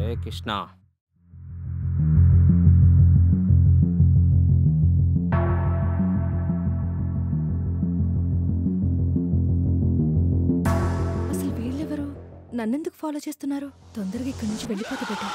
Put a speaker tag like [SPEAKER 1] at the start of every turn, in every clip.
[SPEAKER 1] ఒరే కృష్ణ
[SPEAKER 2] అసలు వీళ్ళెవరు నన్నెందుకు ఫాలో చేస్తున్నారు తొందరగా ఇక్కడి నుంచి వెళ్ళిపోతే బెటర్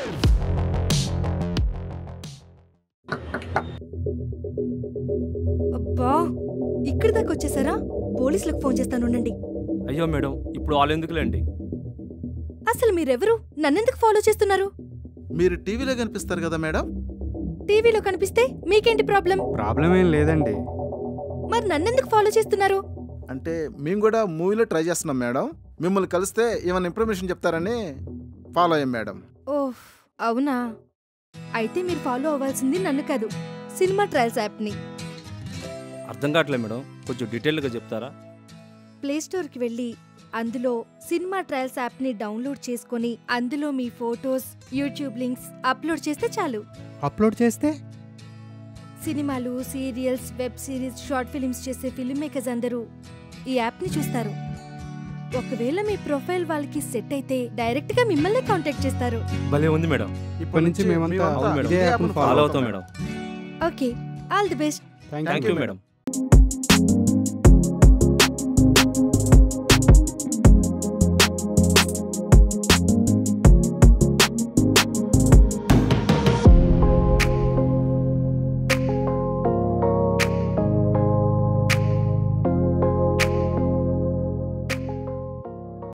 [SPEAKER 2] అబ్బా ఇక్కడి దాకా వచ్చేసారా పోలీసులకు ఫోన్ చేస్తాను ఉండండి
[SPEAKER 1] అయ్యో మేడం ఇప్పుడు వాళ్ళు ఎందుకులేండి
[SPEAKER 2] అసలు మీరెవరు నన్నెందుకు ఫాలో చేస్తున్నారు
[SPEAKER 3] మీరు టీవీలో కనిపిస్తారు కదా మేడం
[SPEAKER 2] టీవీలో కనిపిస్తే మీకేంటి ప్రాబ్లం
[SPEAKER 4] ప్రాబ్లం ఏం లేదండి
[SPEAKER 2] మరి నన్నెందుకు ఫాలో చేస్తున్నారు
[SPEAKER 3] అంటే మేము కూడా మూవీలో ట్రై చేస్తున్నాం మేడం మిమ్మల్ని కలిస్తే ఏమైనా ఇన్ఫర్మేషన్ చెప్తారని ఫాలో అయ్యాం మేడం
[SPEAKER 2] ఓహ్ అవునా అయితే మీరు ఫాలో అవ్వాల్సింది నన్ను కాదు సినిమా ట్రయల్స్ యాప్ని
[SPEAKER 1] అర్థం కావట్లేదు మేడం కొంచెం డీటెయిల్గా చెప్తారా
[SPEAKER 2] ప్లే స్టోర్కి వెళ్ళి అందులో సినిమా ట్రయల్స్ యాప్ని డౌన్లోడ్ చేసుకొని అందులో మీ ఫొటోస్ యూట్యూబ్ లింక్స్ అప్లోడ్ చేస్తే చాలు
[SPEAKER 4] అప్లోడ్ చేస్తే
[SPEAKER 2] సినిమాలు serials web series short films చేసే ఫిల్మ్ మేకర్స్ అందరూ ఈ యాప్ని చూస్తారు ఒకవేళ మీ ప్రొఫైల్ వాళ్ళకి సెట్ అయితే డైరెక్ట్ గా మిమ్మల్ని కాంటాక్ట్ చేస్తారు
[SPEAKER 1] భలే ఉంది మేడం
[SPEAKER 3] ఇప్పటి
[SPEAKER 4] నుంచి మేమంతా
[SPEAKER 3] మేమంతా
[SPEAKER 1] అవును మేడం.
[SPEAKER 3] ఇదే
[SPEAKER 4] ఇదే
[SPEAKER 3] యాప్ను
[SPEAKER 4] యాప్ను
[SPEAKER 1] ఫాలో
[SPEAKER 3] follow
[SPEAKER 1] అవుతాం madam
[SPEAKER 2] okay all the best
[SPEAKER 1] thank you madam